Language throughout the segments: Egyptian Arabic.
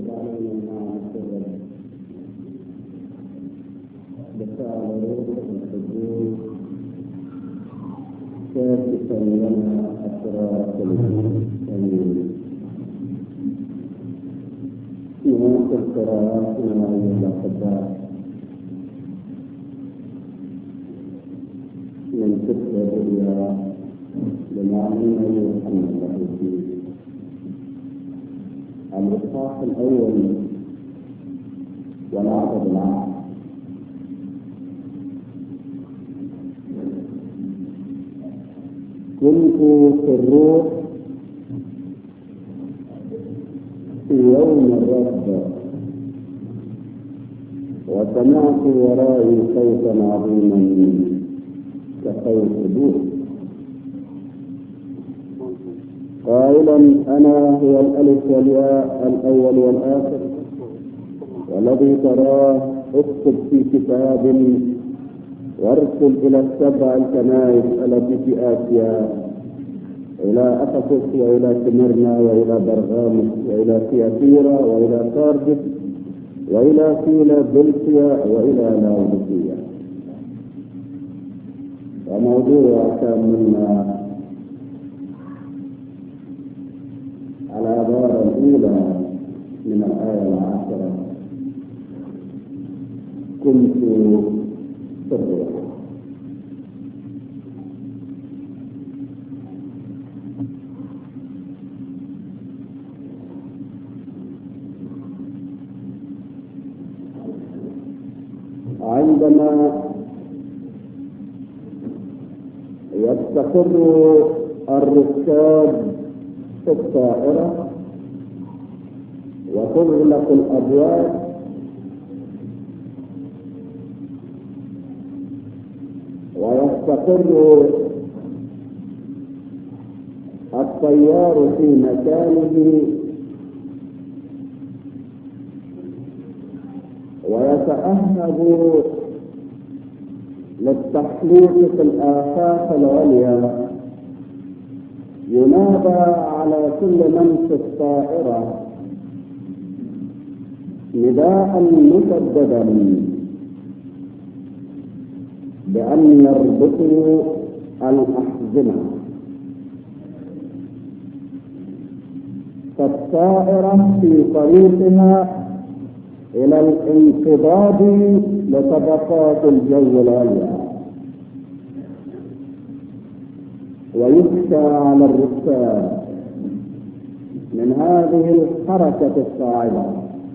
يفرض علينا نعمة الرب بفعل روح القدوس كاشفا لنا أسرار المستقيم يواصل قراءاتنا أيها الأحباء من سفر الرؤيا لمعلم يوحنا الرسول الإصحاح الأول والعدد العام كنت في الروح في يوم الرب وسمعت ورائي صوتا عظيما كصوت بوح قائلا انا هو الالف والياء الاول والاخر والذي تراه اكتب في كتاب وارسل الى السبع الكنائس التي في اسيا الى افسس والى سمرنا والى برغامس والى ثياتيرا والى ساردس والى فيلادلفيا والى لاوديكيا وموضوع كان منا العبارة الأولى من الآية العاشرة كنت في الروح عندما يستقر الركاب في الطائرة وتغلق الأبواب ويستقر الطيار في مكانه ويتأهب للتحليق في الآفاق العليا ينادى على كل من في الطائرة نداء مسددا بأن يربطوا الأحزمة فالطائرة في طريقها إلى الانقباض لطبقات الجو العليا ويخشى على الركاب من هذه الحركة الصاعدة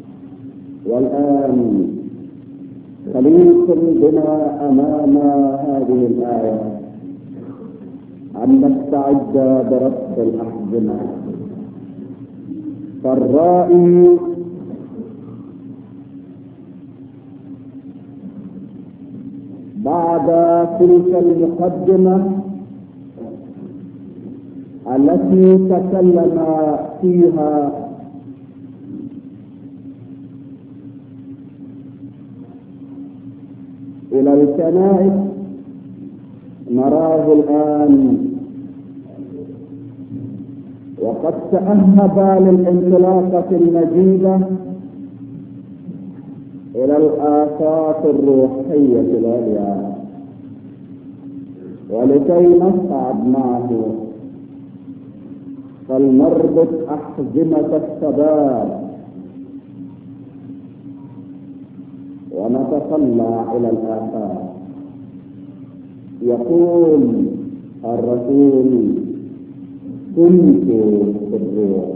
والآن خليط بنا أمام هذه الآية أن نستعد بربط الأحزمة فالرائي بعد تلك المقدمة التي تكلم فيها إلى الكنائس نراه الآن وقد تأهب للانطلاقة المجيدة إلى الآفاق الروحية العليا ولكي نصعد معه فلنربط أحزمة الشباب ونتطلع إلى الآفاق يقول الرسول كنت في الروح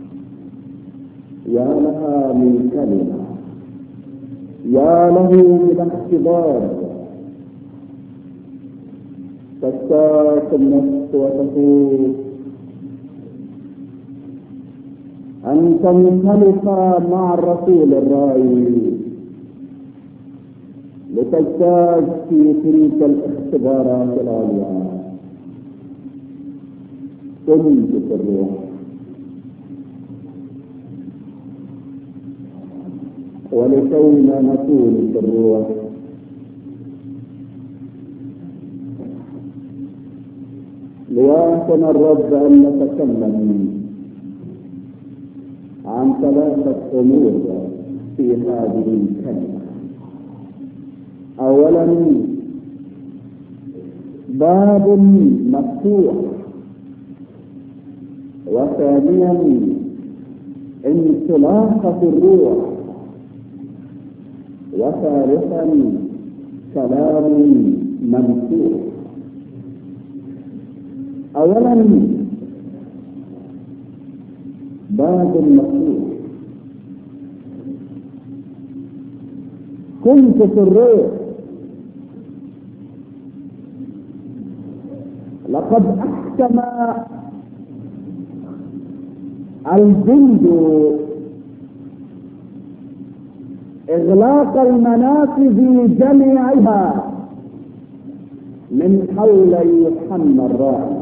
يا لها من كلمة يا له من اختبار تشتاق النفس وتفوق أن تنطلق مع الرسول الرائي لتجتاز في تلك الاختبارات العليا كنت في الروح ولكينا نكون في الروح ليأتنا الرب أن نتكلم عن عن ثلاثة أمور في هذه الكلمة أولا باب مفتوح وثانيا انطلاقة الروح وثالثا كلام ممسوح اولا باب مفتوح كنت في الروح لقد احكم الجند اغلاق المنافذ جميعها من حول يوحنا الراعي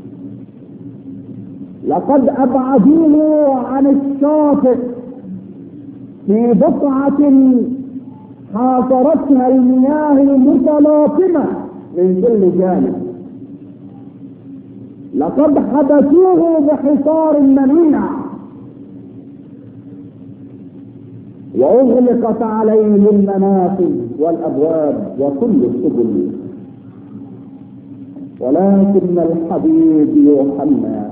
لقد ابعدوه عن الشاطئ في بقعة حاصرتها المياه المتلاطمة من كل جانب لقد حبسوه بحصار منيع واغلقت عليه المنافذ والابواب وكل السبل ولكن الحبيب يوحنا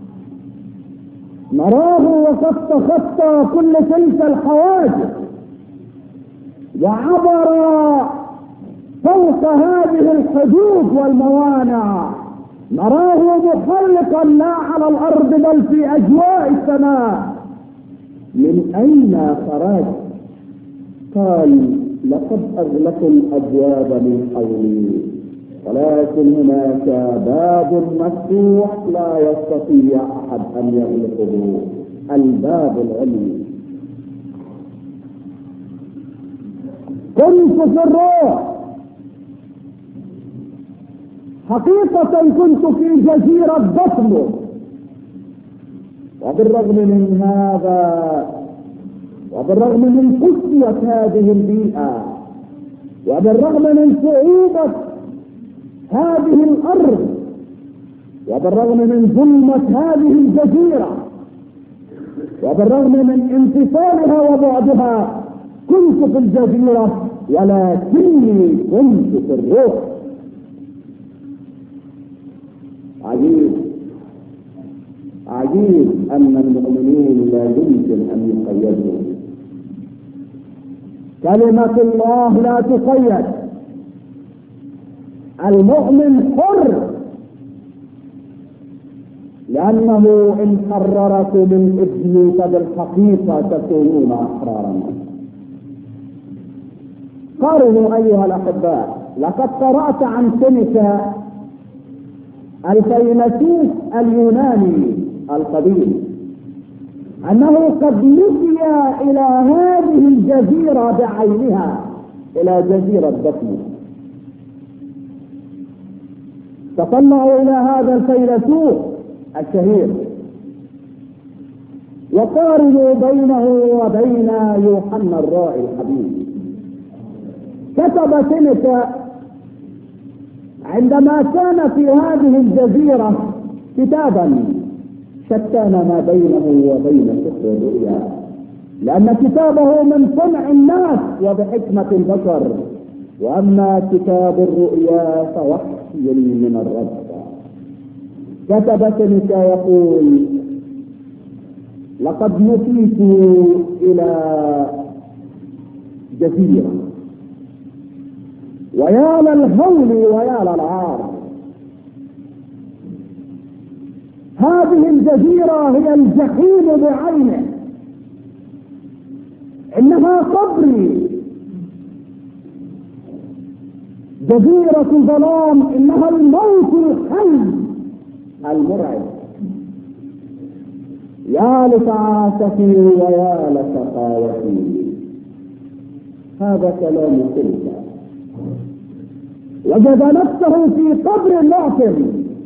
نراه وقد تخطى كل تلك الحواجز وعبر فوق هذه الحدود والموانع نراه محلقا لا على الارض بل في اجواء السماء من اين خرج قال لقد اغلقوا الابواب من حولي ولكن هناك باب مفتوح لا يستطيع احد ان يغلقه الباب العلمي كنت في الروح حقيقة كنت في جزيرة بطمس وبالرغم من هذا وبالرغم من قسوة هذه البيئة وبالرغم من صعوبة هذه الأرض وبالرغم من ظلمة هذه الجزيرة وبالرغم من انفصالها وبعدها كنت في الجزيرة ولكني كنت في الروح عجيب عجيب أن المؤمنين لا يمكن أن يقيدوا كلمة الله لا تقيد المؤمن حر لأنه إن حرركم من ابني فبالحقيقة تكونون أحرارا قارنوا أيها الأحباء لقد قرأت عن سنة الفيلسوف اليوناني القديم انه قد نسي الى هذه الجزيره بعينها الى جزيره بطنس تطلعوا الى هذا الفيلسوف الشهير وقارنوا بينه وبين يوحنا الراعي الحبيب كتب سنة عندما كان في هذه الجزيرة كتابا شتان ما بينه وبين سفر الرؤيا لأن كتابه من صنع الناس وبحكمة البشر وأما كتاب الرؤيا فوحي من الرب كتب سنة يقول لقد نسيت إلى جزيرة ويا للهول ويا للعار هذه الجزيرة هي الجحيم بعينه انها قبري جزيرة ظلام انها الموت الحي المرعب يا لسعاستي ويا لسخاوتي هذا كلام تلك وجد نفسه في قبر معتم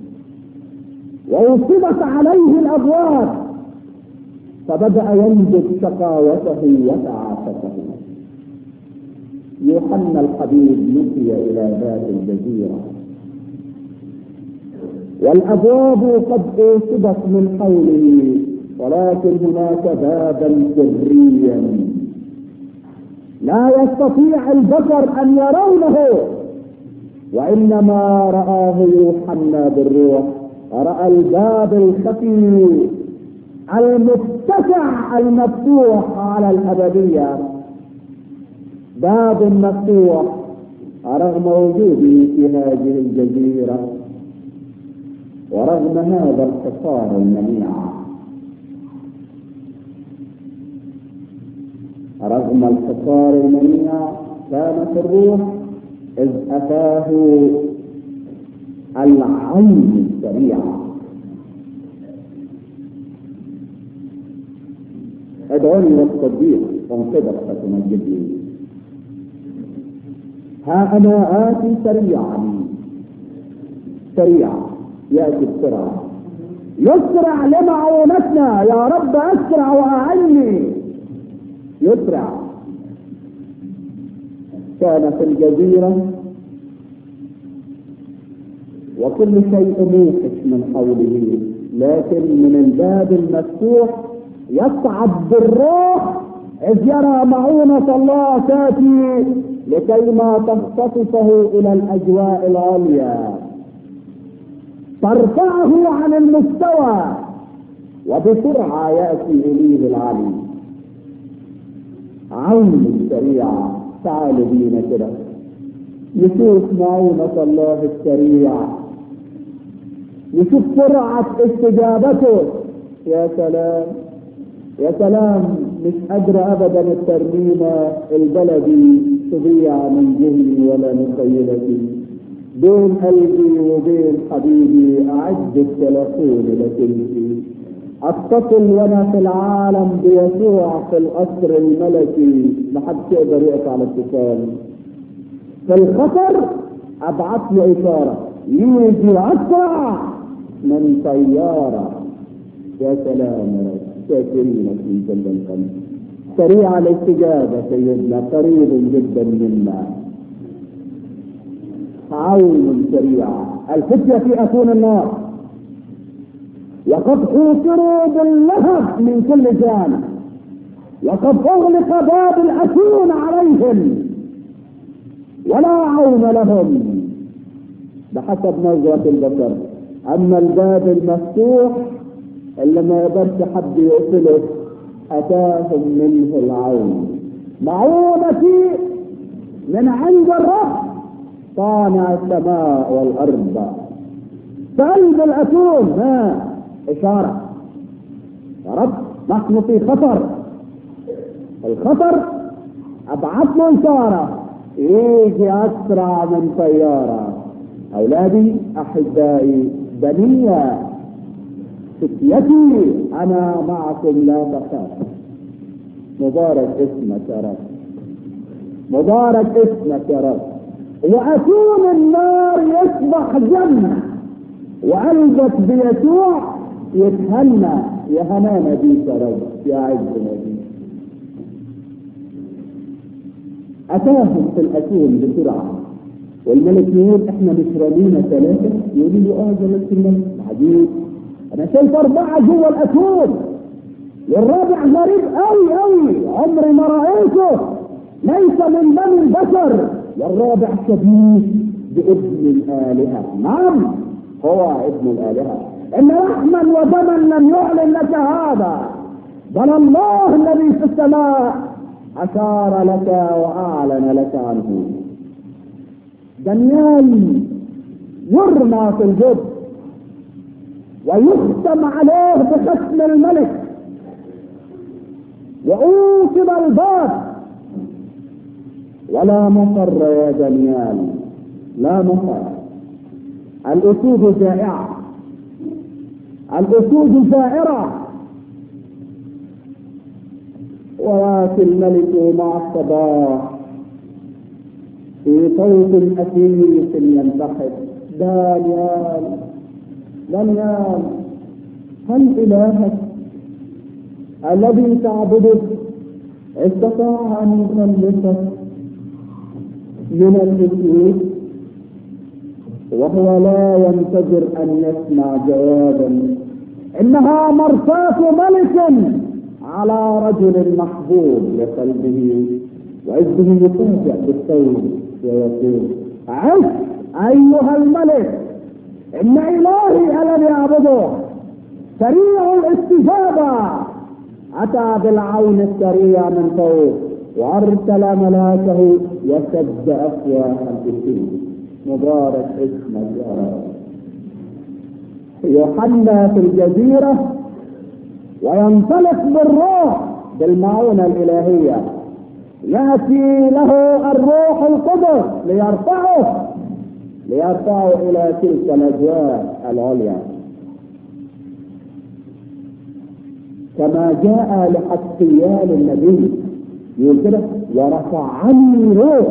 ووصبت عليه الابواب فبدا ينجد شقاوته وتعاسته يوحنا الحبيب نسي الى ذات الجزيره والابواب قد اوصبت من حوله ولكن هناك بابا سريا لا يستطيع البشر ان يرونه وانما رآه يوحنا بالروح رأى الباب الخفي المتسع المفتوح على الأبدية باب مفتوح رغم وجوده في هذه الجزيرة ورغم هذا الحصار المنيع رغم الحصار المنيع كان في الروح إذ أتاه العين السريعة ادعوني للصديق وانقذك فتمجدني ها انا اتي سريعا سريعا ياتي بسرعه يسرع لمعونتنا يا رب اسرع واعني يسرع كان في الجزيره وكل شيء موحش من حوله لكن من الباب المفتوح يصعد بالروح إذ يرى معونة الله تأتي لكي ما تختصصه إلى الأجواء العليا ترفعه عن المستوى وبسرعة يأتي إليه العلي عون السريعة تعالوا بينا كده نشوف معونة الله السريعة نشوف سرعة استجابته يا سلام يا سلام مش قادرة ابدا الترنيمة البلدي تضيع من ذهني ولا مخيلتي بين قلبي وبين حبيبي اعد التلفون لكنتي اتصل وانا في العالم بيسوع في القصر الملكي محدش يقدر يقف على اتصال في الخطر ابعث له اشاره يجي اسرع من طياره يا سلام يا رب شاكرين في كل القلب سريع الاستجابه سيدنا قريب جدا منا عون سريع الفتية في أتون النار وقد حوصروا باللهب من كل جانب وقد أغلق باب الأتون عليهم ولا عون لهم بحسب نظرة البشر أما الباب المفتوح اللي ما يقدرش حد يقتله أتاهم منه العون معونتي من عند الرب صانع السماء والأرض قلب الأتون ها إشارة يا رب نحن في خطر الخطر أبعث له إشارة يجي أسرع من طيارة أولادي أحبائي بنية فتيتي أنا معكم لا تخاف مبارك اسمك يا رب مبارك اسمك يا رب وأتون النار يصبح جنة وقلبك بيسوع يتهنى يا هنانا بيك يا رب يا عزنا بيك أتاهم في الأتون بسرعة والملك يقول احنا مش رامينا ثلاثة يقول له اه جلالة الملك عجيب انا شايف اربعة جوه الأتون والرابع غريب قوي قوي عمري ما رأيته ليس من بني البشر والرابع شبيه بابن الآلهة نعم هو ابن الآلهة إن لحما ودما لم يعلن لك هذا بل الله الذي في السماء أشار لك وأعلن لك عنه دانيال يرمى في الجب ويختم عليه بختم الملك وأوصب الباب ولا مقر يا دانيال لا مقر الأسود جائعة الأسود زائرة وياتي الملك مع الصباح في صوت أثيث ينتحب دانيال دانيال هل إلهك الذي تعبده استطاع أن يخلصك من الإثم وهو لا ينتظر أن يسمع جوابا انها مرساة ملك على رجل محبوب لقلبه وعزه يفاجأ بالصوت ويقول عش ايها الملك ان الهي الذي يعبده سريع الاستجابة اتى بالعون السريع من فوق وارسل ملاكه وسد افواه الكثير مبارك اسمك يا رب يوحنا في الجزيرة وينطلق بالروح بالمعونة الإلهية يأتي له الروح القدس ليرفعه ليرفعه إلى تلك الأجواء العليا كما جاء لحسيال النبي يقول كده ورفعني روح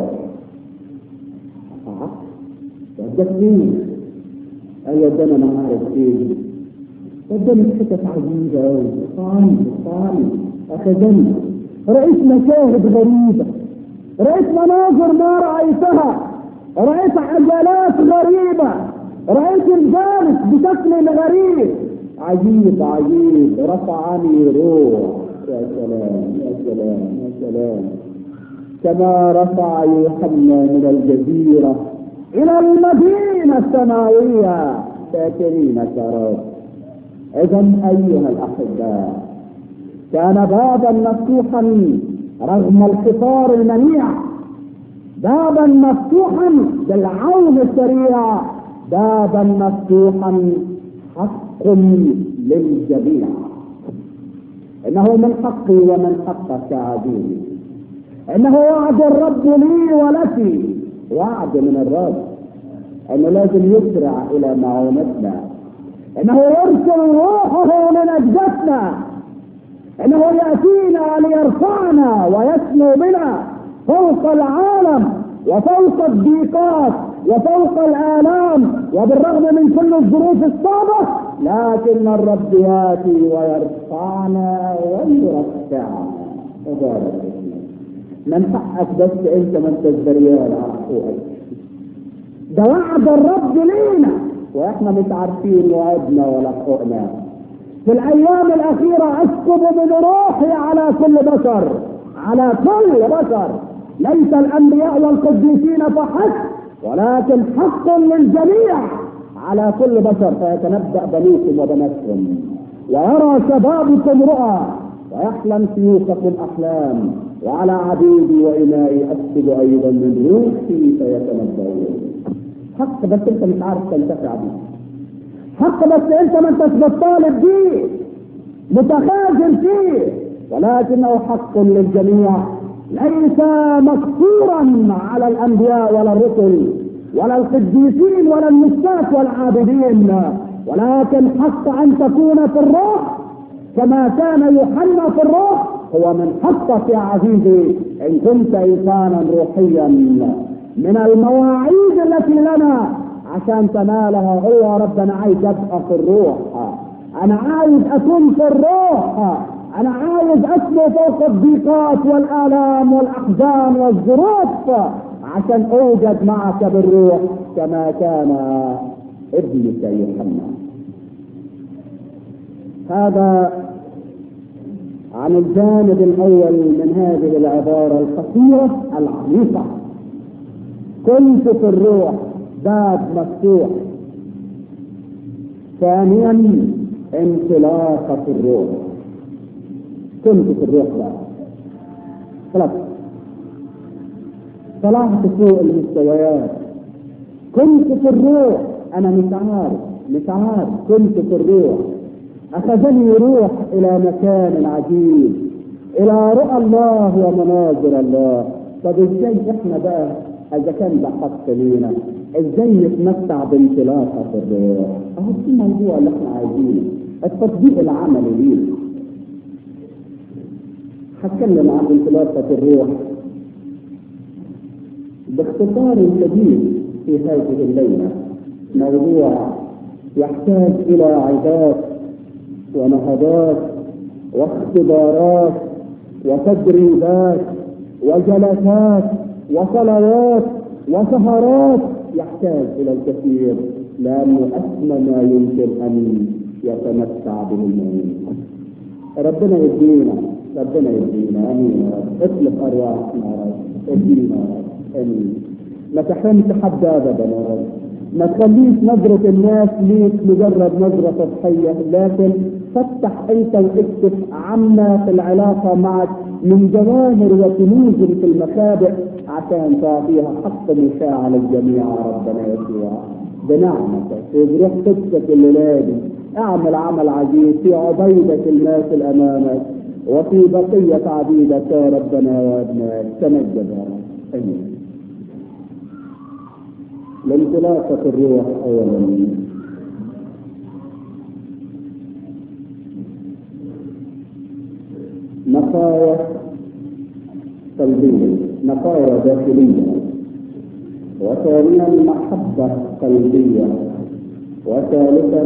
ودك مين؟ قال ده انا ما عارف ايه قدامي حتت عجيبه قوي طعمي طعمي اخذني رأيت مشاهد غريبة رأيت مناظر ما رأيتها رأيت عجلات غريبة رأيت الجالس بشكل غريب عجيب عجيب رفعني روح يا سلام يا سلام يا سلام كما رفع يوحنا من الجزيرة إلى المدينة السماوية شاكرين كرب إذا أيها الأحباء كان بابا مفتوحا رغم القطار المنيع بابا مفتوحا بالعون السريع بابا مفتوحا حق للجميع انه من حقي ومن حقك عزيزي انه وعد الرب لي ولك وعد من الرب انه لازم يسرع الى معونتنا انه يرسل روحه لنجدتنا انه ياتينا ليرفعنا ويسمو بنا فوق العالم وفوق الضيقات وفوق الالام وبالرغم من كل الظروف الصعبه لكن الرب ياتي ويرفعنا ويرفعنا مبارك من حقك بس انت ما انتش دريان اخوك ده وعد الرب لينا واحنا مش عارفين وعدنا ولا حقنا في الايام الاخيره اسكب من روحي على كل بشر على كل بشر ليس الانبياء والقديسين فحسب ولكن حق للجميع على كل بشر فيتنبا بنيكم وبناتكم ويرى شبابكم رؤى ويحلم سيوفكم احلام وعلى عبيدي وإمائي أكتب أيضا من روحي فيتنبؤون حق بس أنت مش عارف تنتفع بيه حق بس أنت ما أنتش بتطالب بيه متخاذل فيه ولكنه حق للجميع ليس مقصورا على الأنبياء ولا الرسل ولا القديسين ولا النساك والعابدين ولكن حق أن تكون في الروح كما كان يوحنا في الروح هو من حقك يا عزيزي ان كنت انسانا روحيا من المواعيد التي لنا عشان تنالها هو رب انا عايز ابقى في الروح انا عايز اكون في الروح انا عايز اسمو فوق الضيقات والالام والاحزان والظروف عشان اوجد معك بالروح كما كان ابنك يوحنا هذا عن الجانب الاول من هذه العباره القصيره العميقه كنت في الروح باب مفتوح ثانيا انطلاقه الروح كنت في الروح باب خلاص طلعت فوق المستويات كنت في الروح انا مش عارف مش عارف كنت في الروح أخذني روح إلى مكان عجيب إلى رؤى الله ومناظر الله طب إزاي إحنا بقى إذا كان ده حق لينا إزاي نتمتع بانطلاقة الروح؟ أهو في الموضوع اللي إحنا عايزينه التطبيق العملي ليه هتكلم عن انطلاقة الروح باختصار شديد في هذه الليلة موضوع يحتاج إلى عظات ونهضات واختبارات وتدريبات وجلسات وصلوات وسهرات يحتاج الى الكثير لانه اسمى ما يمكن ان يتمتع به المؤمن ربنا يدينا ربنا يدينا امين يا رب اطلق ارواحنا يا رب ادينا يا رب امين ما تحرمش حد ابدا يا رب ما تخليش نظرة الناس ليك مجرد نظرة سطحية لكن فتح انت واكتف عما في العلاقة معك من جواهر وكنوز في المخابئ عشان تعطيها حق مشاع للجميع يا ربنا يسوع بنعمتك وبروح قدسك الليلة اعمل عمل عجيب في عبيدة الماثل امامك وفي بقية عبيدك يا ربنا وابنائك تمجد يا رب امين لانطلاقة الروح اولا نقايا قلبية نقايا داخلية وثانيا محبة قلبية وثالثا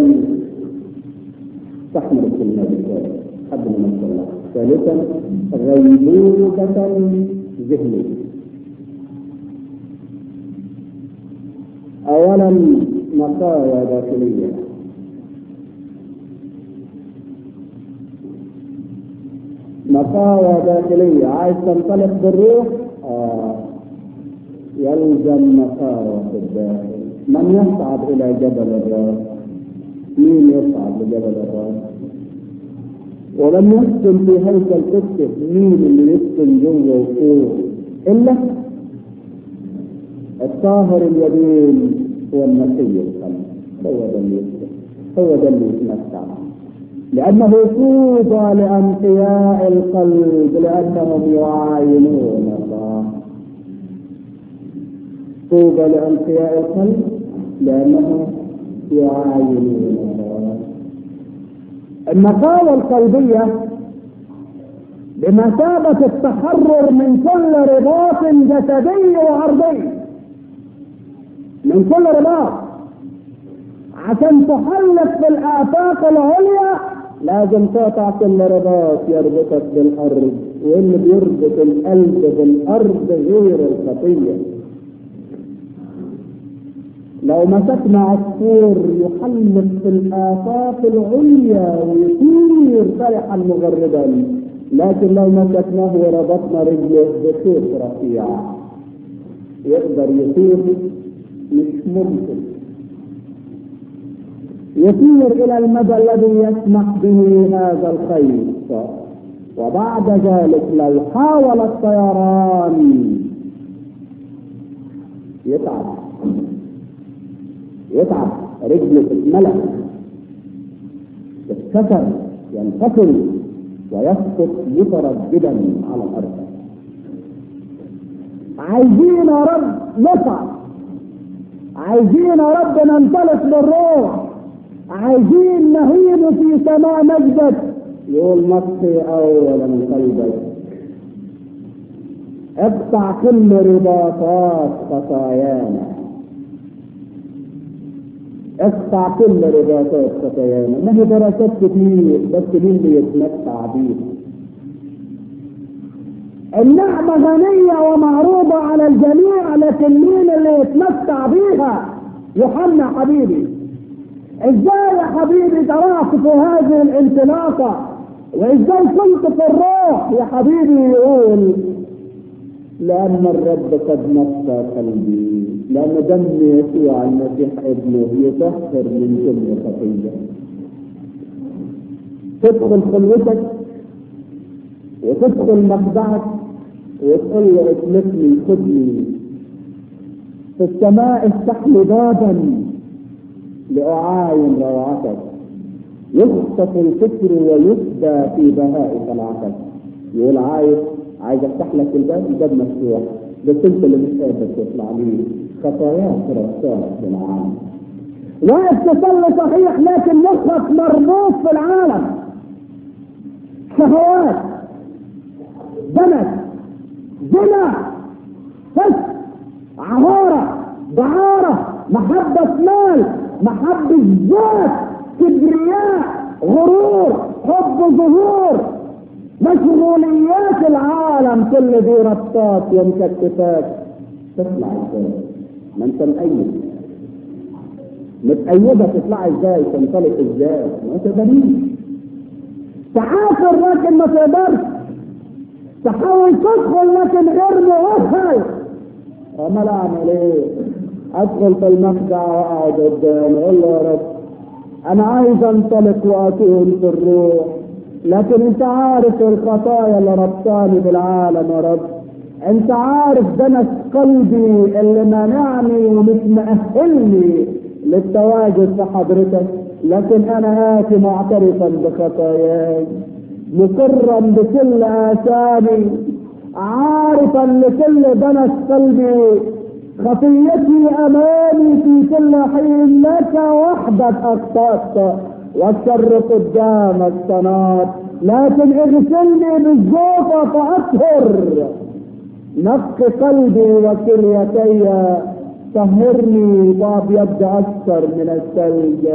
تحمل الكلمة بالذات حد من الله ثالثا غيبوبة ذهنية اولا نقايا داخلية نقايا داخلية عايز تنطلق بالروح آه. يلزم نقاوة في الداخل من يصعد إلى جبل الراس مين يصعد لجبل الراس ولم يسكن في هيكل قدسه مين اللي يسكن جوه وفوق إلا الطاهر اليمين هو النقي القلب هو ده اللي يسكن هو ده اللي يتمتع لأنه طوبى لأنقياء القلب لأنهم يعاينون الله طوبى لأنقياء القلب لأنهم يعاينون الله النقاوة القلبية بمثابة التحرر من كل رباط جسدي وعرضي من كل رباط عشان تحلق في الآفاق العليا لازم تقطع كل رباط يربطك بالأرض واللي بيربط القلب بالأرض غير الخطية لو مسكنا عصفور يحلق في الآفاق العليا ويطير فرحا مغردا لكن لو مسكناه وربطنا رجله بخيط رفيع يقدر يطير مش ممكن يطير إلى المدى الذي يسمح به هذا الخيط وبعد ذلك لو حاول الطيران يتعب يتعب رجله تتملأ يتكسر ينفصل ويسقط مترددا على الارض عايزين يا رب نصعد عايزين يا رب ننطلق بالروح عايزين نهيب في سماء مجدك يقول نقي اولا قلبك اقطع كل رباطات خطايانا اقطع كل رباطات خطايانا ما هي دراسات كتير بس مين بيتمتع بيها النعمة غنية ومعروضة على الجميع لكن مين اللي يتمتع بيها يوحنا حبيبي ازاي يا حبيبي تراك في هذه الانطلاقة وازاي كنت في الروح يا حبيبي يقول لأن الرب قد نصى قلبي لأن دم يسوع المسيح ابنه يطهر من كل خطية تدخل خلوتك وتدخل مخدعك وتقول له اطلقني خذني في السماء افتح لي بابا لأعاين روعتك يخطف الفكر ويفدى في بهاء طلعتك يقول عايز عايز افتح لك الباب الباب مفتوح بس انت اللي مش قادر تطلع ليه خطاياك رصاك بالعالم واقف تصلي صحيح لكن مخك مربوط في العالم شهوات دنس زنا فسق عهارة دعارة محبة مال محبة ذات كبرياء غرور حب ظهور مشغوليات العالم كل ذي ربطات ومكتفات تطلع ازاي ما انت مأيد متأيدة تطلع ازاي تنطلق ازاي ما تقدريش تعافر لكن ما تقدرش تحاول تدخل لكن غير مؤهل امال اعمل ايه ادخل في المخدع واقعد قدام اقول له يا رب انا عايز انطلق واكون في الروح لكن انت عارف الخطايا اللي ربطاني بالعالم يا رب انت عارف دنس قلبي اللي مانعني ومش مأهلني للتواجد في حضرتك لكن انا اتي معترفا بخطاياي مقرا بكل اثامي عارفا لكل دنس قلبي خطيتي امامي في كل حين لك وحدك اخطات والشر قدامك صنات لكن اغسلني بالزوفة فاطهر نق قلبي وكليتي طهرني وابيض اكثر من الثلج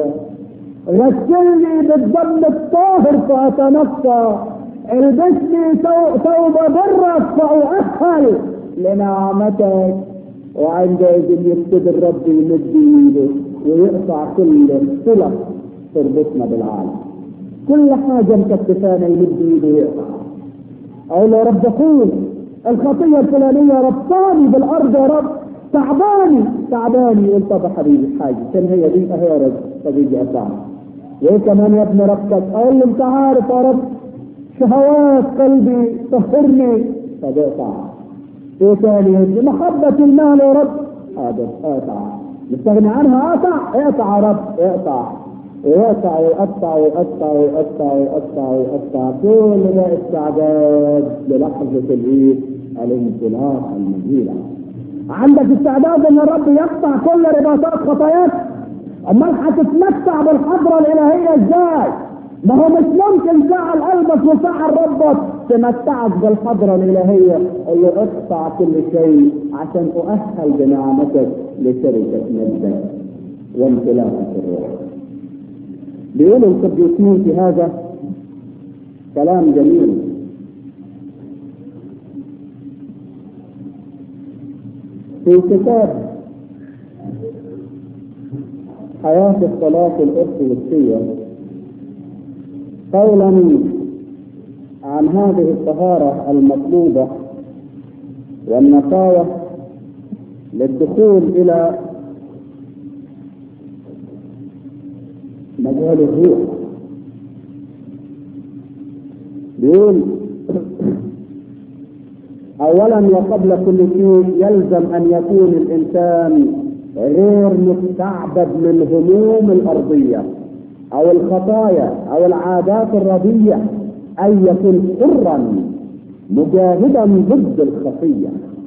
غسلني بالدم الطاهر فاتنقى البسني ثوب برك فاؤهل لنعمتك وعندئذ يبتدي الرب يمد ايده ويقطع كل صله تربطنا بالعالم كل حاجه مكتفانا يمد ايده ويقطع اقول يا رب قول الخطيه الفلانيه ربطاني بالارض يا رب تعباني تعباني يقول طب يا حبيبي حاجه كان هي دي اهي يا رب طب يجي اقطعها وايه كمان يا ابن ربك اقول له انت عارف يا رب شهوات قلبي طهرني طب اقطعها ايه تاني محبة المال يا رب هذا اقطع نستغني عنها اقطع اقطع يا رب اقطع ويقطع ويقطع ويقطع ويقطع ويقطع ويقطع كل ده استعداد للحظة الايه؟ الانطلاق المجيدة عندك استعداد ان الرب يقطع كل رباطات خطاياك امال هتتمتع بالحضرة الالهية ازاي؟ ما هو مش ممكن زعل قلبك وزعل ربك تمتعك بالحضرة الإلهية اللي اقطع كل شيء عشان أؤهل بنعمتك لشركة مجدك وامتلاكك الروح. بيقول القديسين في هذا كلام جميل في كتاب حياة الصلاة الأرثوذكسية قولا عن هذه الطهارة المطلوبة والنقاوة للدخول إلى مجال الروح بيقول أولا وقبل كل شيء يلزم أن يكون الإنسان غير مستعبد للهموم الأرضية او الخطايا او العادات الردية ان يكون حرا مجاهدا ضد الخطية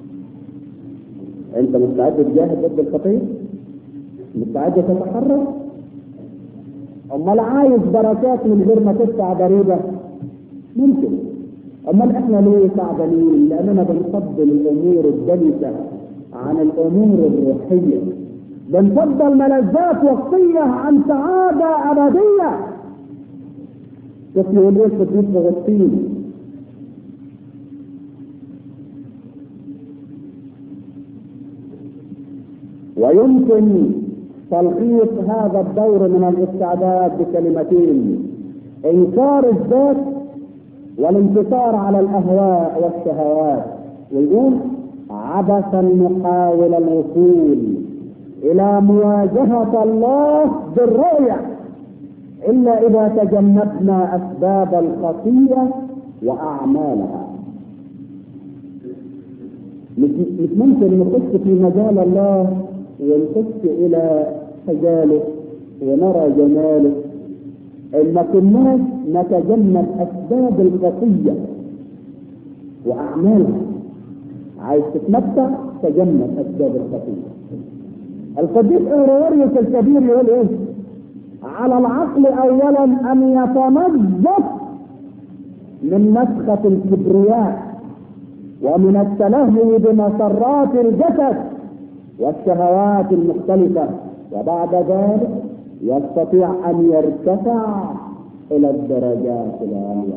انت مستعد تجاهد ضد الخطية مستعد تتحرك امال عايز بركات من غير ما تدفع ضريبة ممكن امال احنا ليه تعبانين لاننا بنفضل الامور الدنسة عن الامور الروحية بنفضل ملذات وقتية عن سعادة أبدية شوف يقول ايه القديس اغسطين ويمكن تلخيص هذا الدور من الاستعداد بكلمتين انكار الذات والانتصار على الاهواء والشهوات ويقول عبثا نحاول الوصول الى مواجهة الله بالرؤية الا اذا تجنبنا اسباب الخطية واعمالها مش مش ممكن نخش في مجال الله ونخش الى خجاله ونرى جماله ان ما كناش نتجنب اسباب الخطية واعمالها عايز تتمتع تجنب اسباب الخطيه القديس اوروريوس الكبير يقول ايه على العقل اولا ان يتنظف من نسخة الكبرياء ومن التلهي بمسرات الجسد والشهوات المختلفة وبعد ذلك يستطيع ان يرتفع الى الدرجات العالية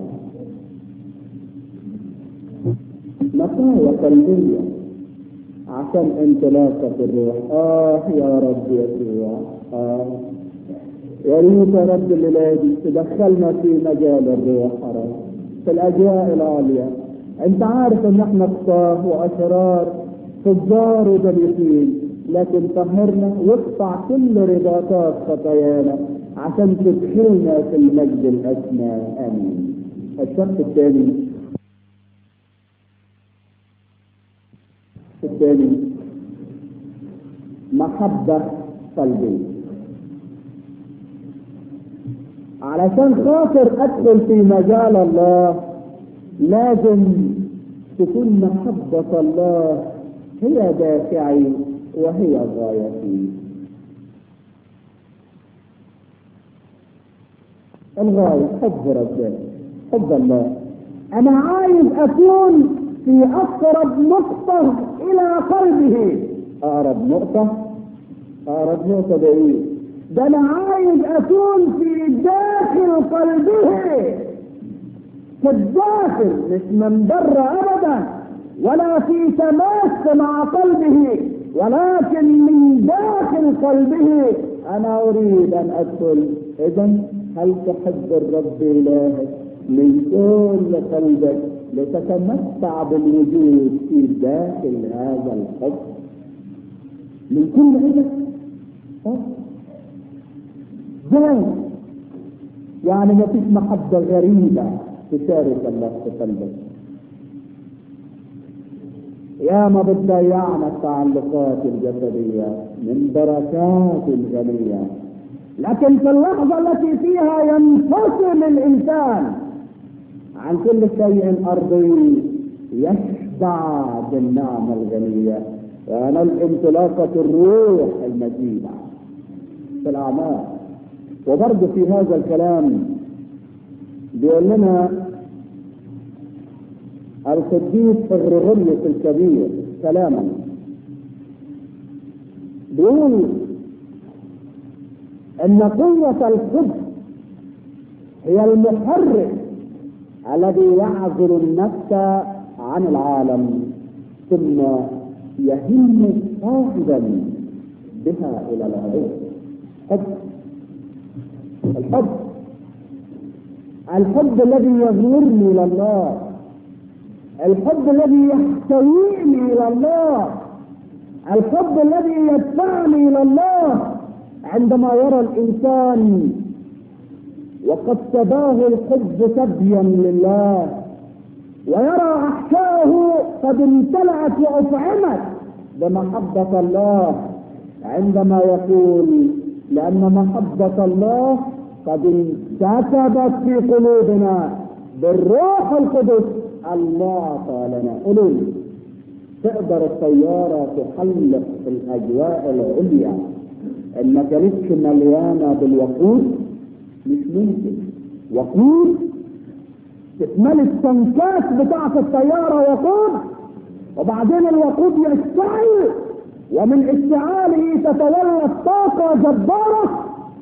نقاوة قلبية عشان انطلاقة الروح اه يا رب يسوع آه. يا ريت يا رب الليلة دي تدخلنا في مجال الروح يا رب في الأجواء العالية أنت عارف إن إحنا خطاه وأشرار فجار ودنيسين لكن طهرنا واقطع كل رباطات خطايانا عشان تدخلنا في المجد الأسمى آمين الشرط الثاني الثاني محبة قلبية علشان خاطر ادخل في مجال الله لازم تكون محبة الله هي دافعي وهي غايتي الغاية حب ربنا حب الله انا عايز اكون في اقرب نقطة الى قلبه اقرب نقطة اقرب نقطة ده ايه ده انا عايز اكون في داخل قلبه في الداخل مش من بره ابدا ولا في تماس مع قلبه ولكن من داخل قلبه انا اريد ان ادخل اذا هل تحب الرب الهك من كل قلبك لتتمتع بالوجود في داخل هذا الحب من كل قلبك ازاي يعني ما فيش محبة غريبة تشارك الله في قلبك يا ما بتضيعنا التعلقات الجسدية من بركات غنية لكن في اللحظة التي فيها ينفصل الإنسان عن كل شيء أرضي يشبع بالنعمة الغنية وينال انطلاقة الروح المجيدة في الأعمال وبرضه في هذا الكلام بيقول لنا القديس الرغليس الكبير كلاما بيقول ان قوة الحب هي المحرك الذي يعزل النفس عن العالم ثم يهم صاحبا بها الى العدو حب الحب الحب الذي يغمرني الى الله الحب الذي يحتويني الى الله الحب الذي يدفعني الى الله عندما يرى الانسان وقد تباه الحب تبيا لله ويرى احشائه قد امتلأت واطعمت بمحبة الله عندما يقول لأن محبة الله قد انكتبت في قلوبنا بالروح القدس المعطى لنا قولوا لي تقدر الطيارة تحلق في الأجواء العليا إن ما كانتش مليانة بالوقود مش ممكن وقود تتملي التنكات بتاعت الطيارة وقود وبعدين الوقود يشتعل ومن اشتعاله تتولد طاقة جبارة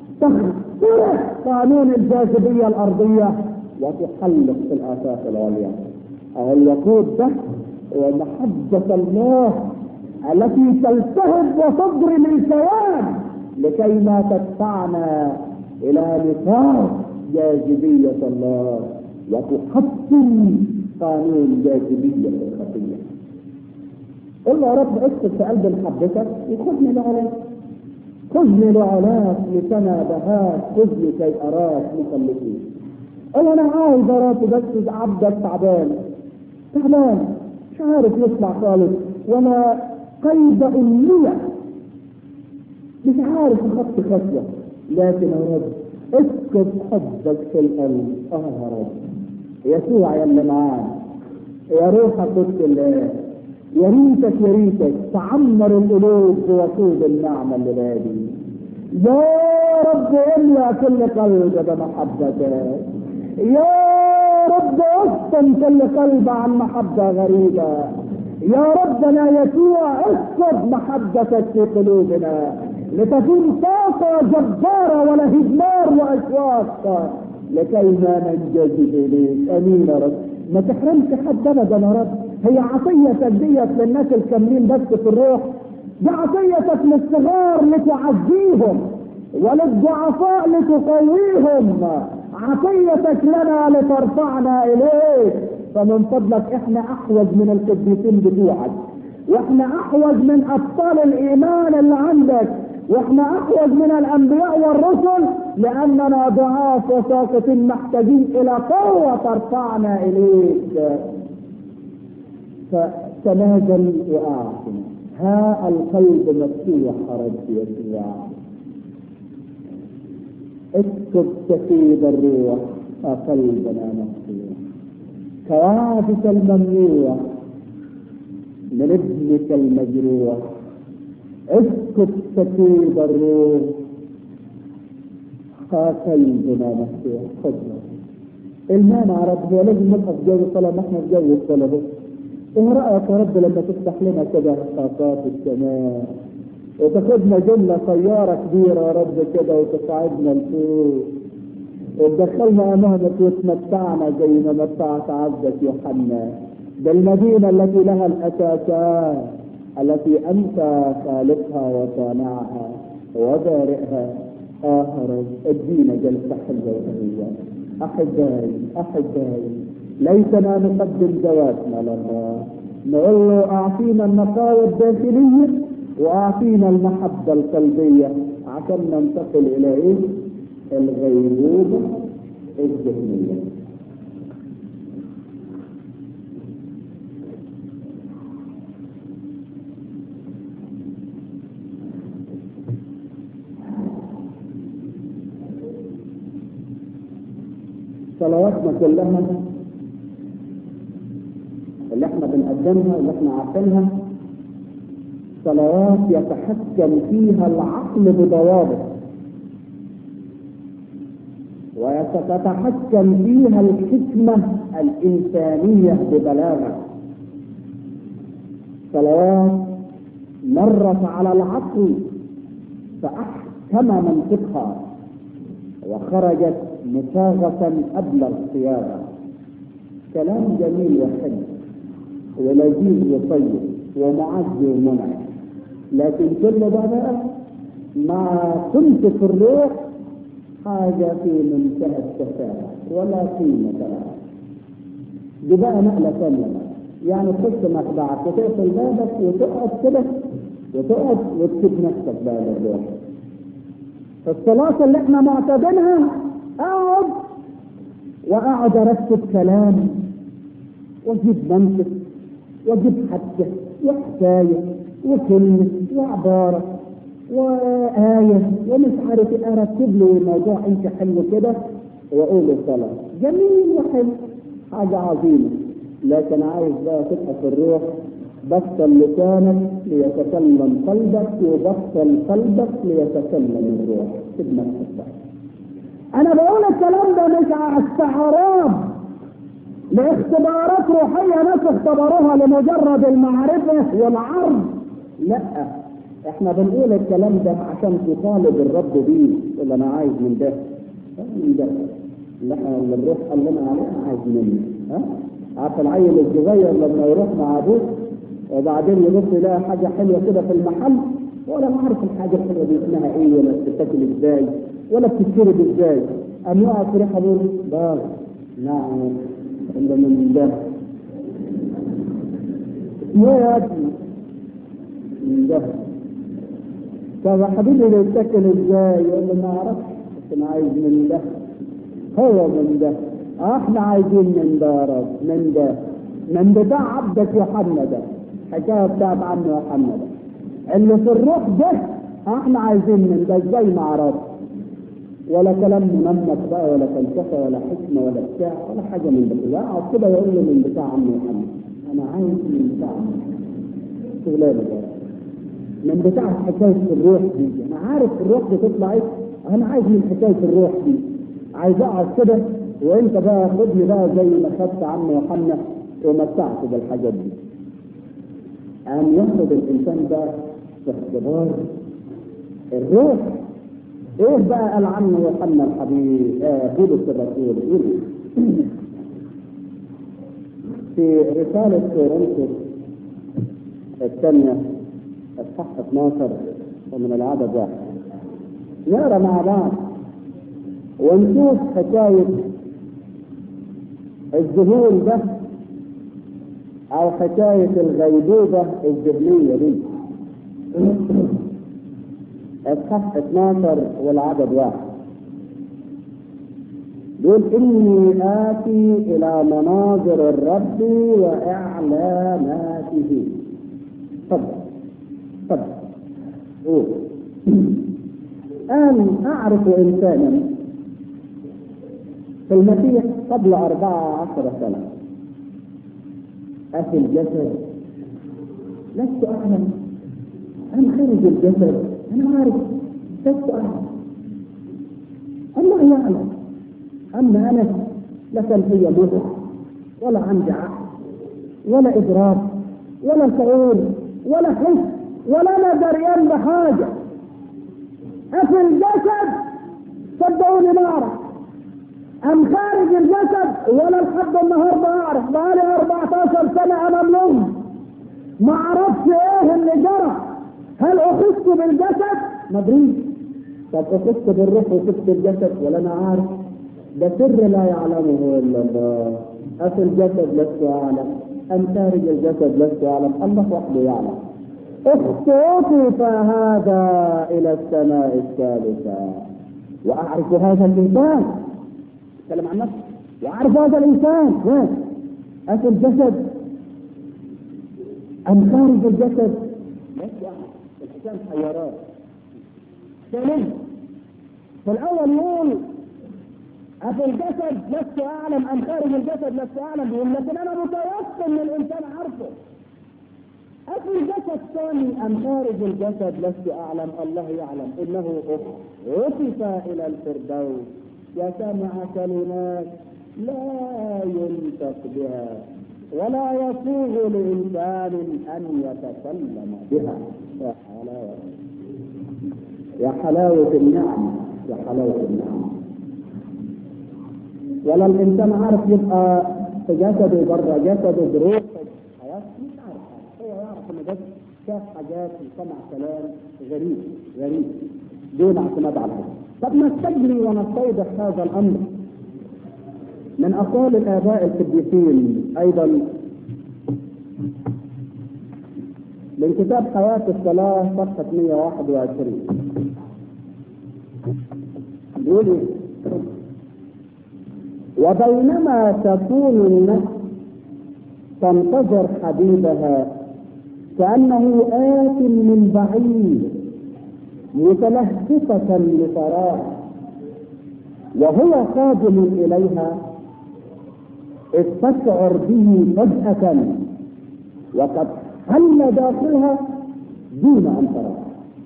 تخترق قانون الجاذبية الأرضية وتحلق في الآفاق العليا أهو الوقود ده هو محبة الله التي تلتهب وتضرم الكيان لكي ما تدفعنا إلى نطاق جاذبية الله وتحطم قانون جاذبية الخطية قل له يا رب اكتب في قلب محبتك وخذني لعلاك خذني لعلاك لتنابهات خذني كي اراك مخلصين قل انا عايز اراك بس عبدك تعبان تعبان مش عارف يطلع خالص وانا قيد امنية مش عارف اخط خطوة لكن يا رب اسكت حبك في القلب اه يا رب يسوع يا اللي معانا يا روح قدس الله يا ريتك يا ريتك تعمر القلوب بوقود النعمة اللي بادي يا رب املأ كل قلب بمحبتك يا رب اسكن كل قلب عن محبة غريبة يا ربنا يسوع اسكب محبتك في قلوبنا لتكون طاقة جبارة ولهيب نار وأشواق لكي ما ننجذب إليك أمين يا رب ما تحرمش حد أبدا يا رب هي عطيتك ديت للناس الكاملين بس في الروح دي عطيتك للصغار لتعزيهم وللضعفاء لتقويهم عطيتك لنا لترفعنا اليك فمن فضلك احنا احوج من القديسين بتوعك واحنا احوج من ابطال الايمان اللي عندك واحنا احوج من الانبياء والرسل لاننا ضعاف وساقطين محتاجين الى قوه ترفعنا اليك فتنازل واعطنا ها القلب مفتوح رب يسوع اسكب سكيب الروح قلبنا مفتوح كوافك الممنوع من ابنك المجروح اسكب سكيب الروح قلبنا مفتوح خذنا المانع يا رب هو لازم نبقى في جو الصلاه ما احنا في جو الصلاه بس ايه رايك يا رب لما تفتح لنا كده خطاط السماء وتاخدنا جملة طيارة كبيرة يا رب كده وتصعدنا لفوق وتدخلنا أمامك وتمتعنا زي ما متعت عبدك يوحنا بالمدينة التي لها الأساسات التي أنت خالقها وصانعها وبارئها آه رب ادينا جلسة حلوة وهمية أحبائي أحبائي ليتنا نقدم ذواتنا لله نقول له أعطينا النقاوة الداخلية واعطينا المحبه القلبيه عشان ننتقل الى ايه؟ الغيبوبه الذهنيه. صلواتنا كلها اللي احنا بنقدمها اللي احنا عارفينها صلوات يتحكم فيها العقل بضوابط ويتتحكم فيها الحكمة الإنسانية ببلاغة صلوات مرت على العقل فأحكم منطقها وخرجت مصاغة قبل الصياغة كلام جميل وحلو ولذيذ وطيب ومعز ومنعم لكن كل ده بقى مع كنت في الروح حاجة في منتهى التفاهة ولا قيمة لها دي بقى نقلة ثانية بقى يعني تخش مخدعك وتقفل بابك وتقعد كده وتقعد وتسيب نفسك بقى للروح الصلاة اللي احنا معتادينها اقعد واقعد ارتب كلام واجيب منطق واجيب حجة وحكاية وكلمة وعبارة وآية ومش عارف ايه ارتب له موضوع انت حلو كده واقول الصلاة جميل وحلو حاجة عظيمة لكن عايز بقى تبقى في الروح بطل لسانك ليتكلم قلبك وبطل قلبك ليتكلم الروح سيب نفسك بقى انا بقول الكلام ده مش على استعراض لاختبارات روحية ناس اختبروها لمجرد المعرفة والعرض لا احنا بنقول الكلام ده عشان تطالب الرب بيه اللي انا عايز من ده من ده اللي احنا اللي الروح قال لنا عليه انا عايز منه ها عارف العيل الصغير لما يروح مع ابوه وبعدين يبص يلاقي حاجه حلوه كده في المحل ولا ما عارف الحاجه الحلوه دي اسمها ايه ولا بتتاكل ازاي ولا بتتشرب ازاي قام يقع في ريحه ابوه بار نعم ده من ده يا ابني من ده طب يا حبيبي ده يتاكل ازاي؟ يقول له ما اعرفش بس انا عايز من ده هو من ده احنا عايزين من ده يا رب من ده من بتاع عبدك يوحنا ده الحكايه بتاعت عم يوحنا ده اللي في الروح ده احنا عايزين من ده ازاي ما اعرفش ولا كلام منمق بقى ولا فلسفه ولا حكمه ولا بتاع ولا حاجه من ده لا اقعد كده يقول له من بتاع عم يوحنا انا عايز من بتاع عم شغلانه ده من بتاع حكايه الروح دي انا عارف الروح دي تطلع ايه انا عايز من حكايه الروح دي عايز اقعد كده وانت بقى خدني بقى زي ما خدت عم يوحنا ومتعته بالحاجات دي أن ياخد الإنسان ده في اختبار الروح إيه بقى قال عنه يوحنا الحبيب آه بولس الرسول يقول في رسالة كورنثوس الثانية اصحاح 12 ومن العدد واحد نقرا مع بعض ونشوف حكاية الذهول ده أو حكاية الغيبوبة الذهنية دي اصحاح 12 والعدد واحد يقول إني آتي إلى مناظر الرب وإعلاناته تفضل تفضل قول الآن أعرف إنسانا في المسيح قبل أربعة عشر سنة أخي الجسد لست أعلم أنا خارج الجسد أنا عارف لست أعلم الله يعلم أما أنا لا في مخ ولا عندي عقل ولا إدراك ولا شعور ولا حس ولا أنا دريان بحاجة أفي الجسد صدقوني ما أعرف أم خارج الجسد ولا لحد النهارده أعرف بقالي 14 سنة أنا الأم ما أعرفش إيه اللي جرى هل أخذت بالجسد؟ ما أدريش طب أخذت بالروح وخذت الجسد ولا أنا عارف ده سر لا يعلمه الا الله افي الجسد لست اعلم ام خارج الجسد لست اعلم الله وحده يعلم اختطف هذا الى السماء الثالثه واعرف هذا الانسان اتكلم عن نفسه واعرف هذا الانسان افي الجسد ام خارج الجسد لست اعلم الحكام حيرات ثانيا فالاول يقول أفي الجسد لست أعلم أم خارج الجسد لست أعلم بهم لكن أنا متيقن إن الإنسان عارفه أفي الجسد ثاني أم خارج الجسد لست أعلم الله يعلم إنه عطف إلى الفردوس وسمع كلمات لا ينطق بها ولا يسوغ لإنسان أن يتكلم بها يا حلاوة يا حلاوة النعمة يا حلاوة النعمة ولا الانسان عارف يبقى في جسده بره جسده بروحه حياته مش عارف هو يعرف انه بس شاف حاجات وسمع كلام غريب غريب دون اعتماد على هذا طب نستجري ونستوضح هذا الامر من اقوال الاباء القديسين ايضا من كتاب حياة الصلاة صفحة 121 بيقول ايه؟ وبينما تكون النفس تنتظر حبيبها كأنه آت من بعيد متلهفة لفراغ وهو قادم إليها إذ تشعر به فجأة وقد حل داخلها دون أن تراه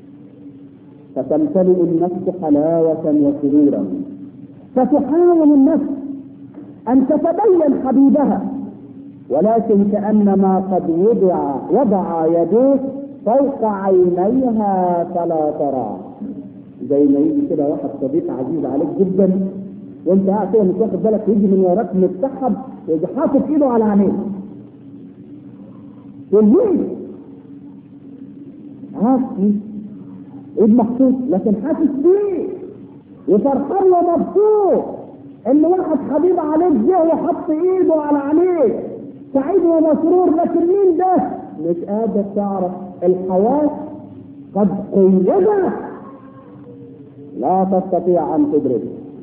فتمتلئ النفس حلاوة وسرورا فتحاول النفس أن تتبين حبيبها ولكن كأنما قد وضع وضع يديه فوق عينيها فلا ترى زي ما يجي كده واحد صديق عزيز عليك جدا وانت قاعد كده مش واخد بالك يجي من وراك متسحب يجي حاطط ايده على عينيه تقول ليه؟ عارف ايد محطوط لكن حاسس بيه وفرحان ومبسوط ان واحد حبيب عليك جه وحط ايده على عينيك سعيد ومسرور لكن مين ده؟ مش قادر تعرف الحواس قد قيدت لا تستطيع ان تدرك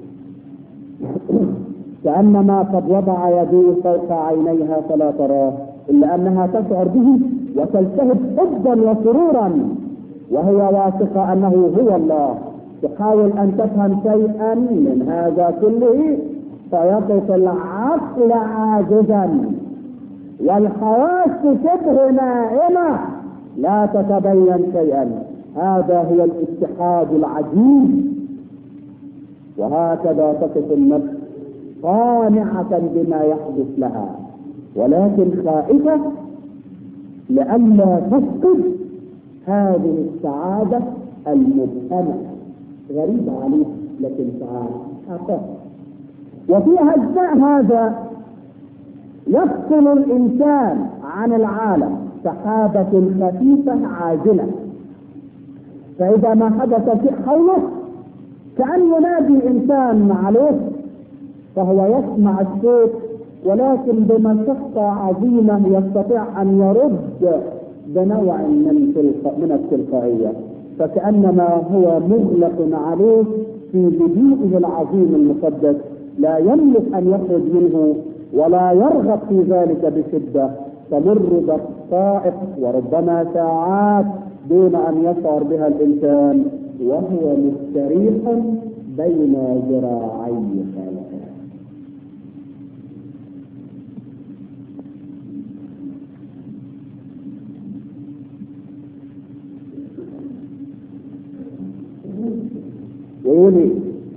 كانما قد وضع يديه فوق عينيها فلا تراه الا انها تشعر به وتلتهب حبا وسرورا وهي واثقه انه هو الله تحاول ان تفهم شيئا من هذا كله فيقف العقل عاجزا والحواس شبه نائمه لا تتبين شيئا هذا هو الاتحاد العجيب وهكذا تقف النفس قانعة بما يحدث لها ولكن خائفة لئلا تفقد هذه السعادة المبهمة غريبة عليه لكن سعادة حقا وفي أثناء هذا يفصل الإنسان عن العالم سحابة خفيفة عاجلة فإذا ما حدث شيء حوله كأن ينادي إنسان عليه فهو يسمع الصوت ولكن بمشقة عظيمة يستطيع أن يرد بنوع من تلق... من التلقائية فكأنما هو مغلق عليه في بديئه العظيم المقدس لا يملك أن يخرج منه ولا يرغب في ذلك بشدة تمر دقائق وربما ساعات دون أن يشعر بها الإنسان وهو مستريح بين ذراعي خالقه يقول ايه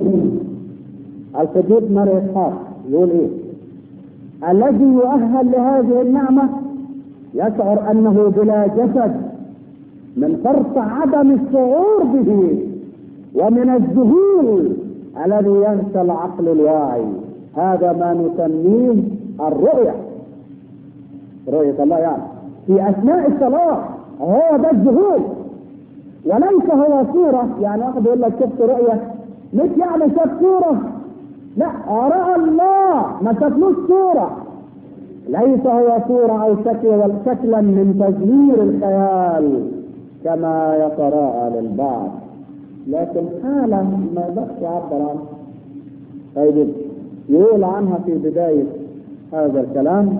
القديس ماري اسحاق يقول ايه الذي يؤهل لهذه النعمة يشعر انه بلا جسد من فرط عدم الشعور به ومن الذهول الذي ينسى العقل الواعي هذا ما نسميه الرؤية رؤية الله يعني في أثناء الصلاة هو ده الذهول وليس هو صورة يعني واحد يقول لك شفت رؤية مش يعني شاف صورة لا رأى الله ما شافلوش صورة ليس هو صورة أو شكل شكلا من تزوير الخيال كما يتراءى للبعض لكن حالة ما يقدرش يعبر عنها طيب يقول عنها في بداية هذا الكلام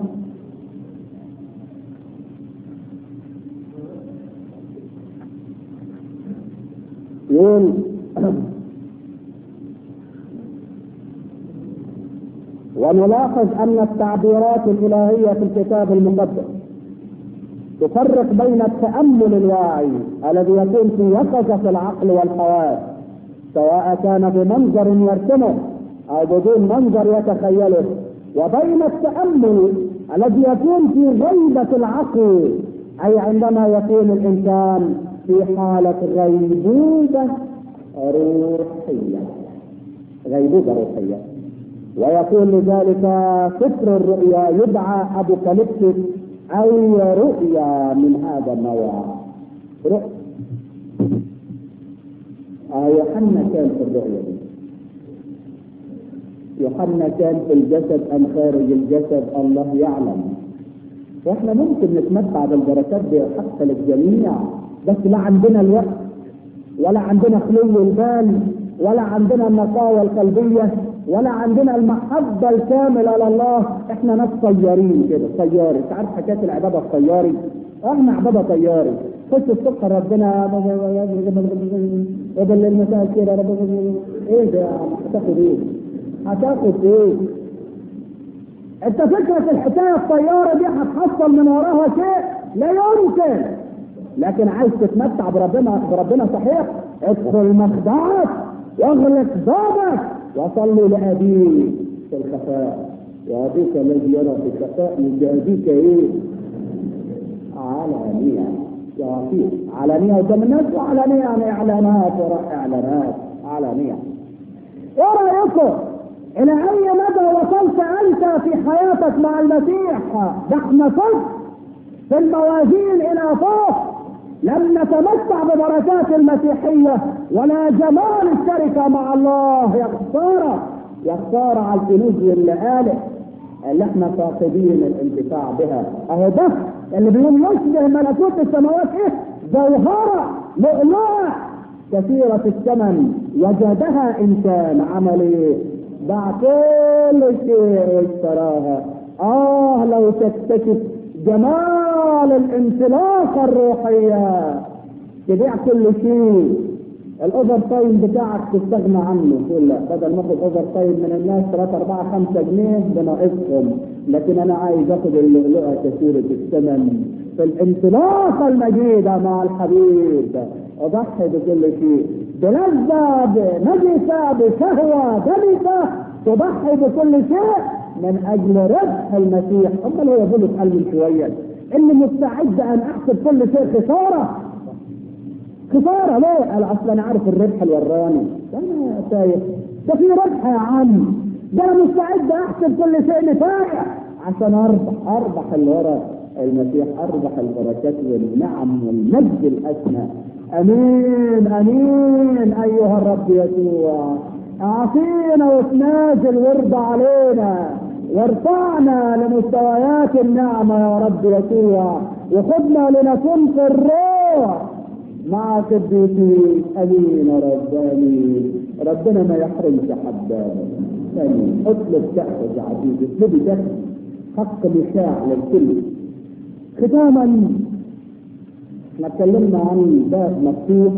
يقول ونلاحظ أن التعبيرات الإلهية في الكتاب المقدس تفرق بين التأمل الواعي الذي يكون في يقظة العقل والحواس سواء كان بمنظر يرسمه أو بدون منظر يتخيله وبين التأمل الذي يكون في غيبة العقل أي عندما يكون الإنسان في حالة غيبوبة روحية غيبوبة روحية ويكون لذلك سفر الرؤيا يدعى أبوكاليبتس أي رؤيا من هذا النوع رؤيا آه يوحنا كان في الرؤيا دي يوحنا كان في الجسد أم خارج الجسد الله يعلم واحنا ممكن نتمتع بالبركات دي حق للجميع بس لا عندنا الوقت ولا عندنا خلو البال ولا عندنا النقاوة القلبية ولا عندنا المحبة الكاملة لله احنا ناس طيارين كده طياري انت عارف حكاية العبادة الطياري احنا عبادة طياري خش الصبح ربنا قبل المساء كده ايه ده هتاخد ايه؟ هتاخد ايه؟ انت فكرة الحكاية الطيارة دي هتحصل من وراها شيء لا يمكن لكن عايز تتمتع بربنا بربنا صحيح ادخل مخدعك واغلق بابك وصلي لابيك في الخفاء وابيك الذي يرى في الخفاء يجازيك ايه؟ علانية يعطيك علانية قدام الناس وعلانية يعني اعلانات وراء اعلانات علانية ايه رايكم؟ الى اي مدى وصلت انت في حياتك مع المسيح؟ ده احنا صدق في الموازين الى فوق لم نتمتع ببركات المسيحية ولا جمال الشركة مع الله يا خسارة يا خسارة على الكنوز اللي قالت اللي احنا فاقدين الانتفاع بها اهو ده اللي بيقول يشبه ملكوت السماوات ايه جوهرة لؤلؤة كثيرة الثمن وجدها انسان عمل ايه باع كل شيء واشتراها اه لو تكتشف جمال الانطلاقة الروحية تبيع كل شيء الاوفر تايم بتاعك تستغنى عنه تقول لا بدل ما اخد اوفر تايم من الناس 3 4 5 جنيه بناقصهم لكن انا عايز اخد اللؤلؤه كثيره الثمن في الانطلاقه المجيده مع الحبيب اضحي بكل شيء بلذه بنجسه بشهوه دنسه تضحي بكل شيء من اجل ربح المسيح امال هو يقول في قلبي شويه اني مستعد ان احسب كل شيء خساره خساره ليه؟ قال اصل انا عارف الربح الوراني انا تايه ده في ربح يا عم ده انا مستعد احسب كل شيء نتاية عشان اربح اربح اللي ورا المسيح اربح البركات والنعم والمجد الاسمى امين امين ايها الرب يسوع اعطينا وتنازل وارضى علينا وارفعنا لمستويات النعمه يا رب يسوع وخذنا لنكون في الروح مع قديسيك امين يا رب امين ربنا ما يحرمش حبانا امين اطلب كأس يا عزيزي اطلبي كأس حق مشاع للكل ختاما احنا اتكلمنا عن باب مفتوح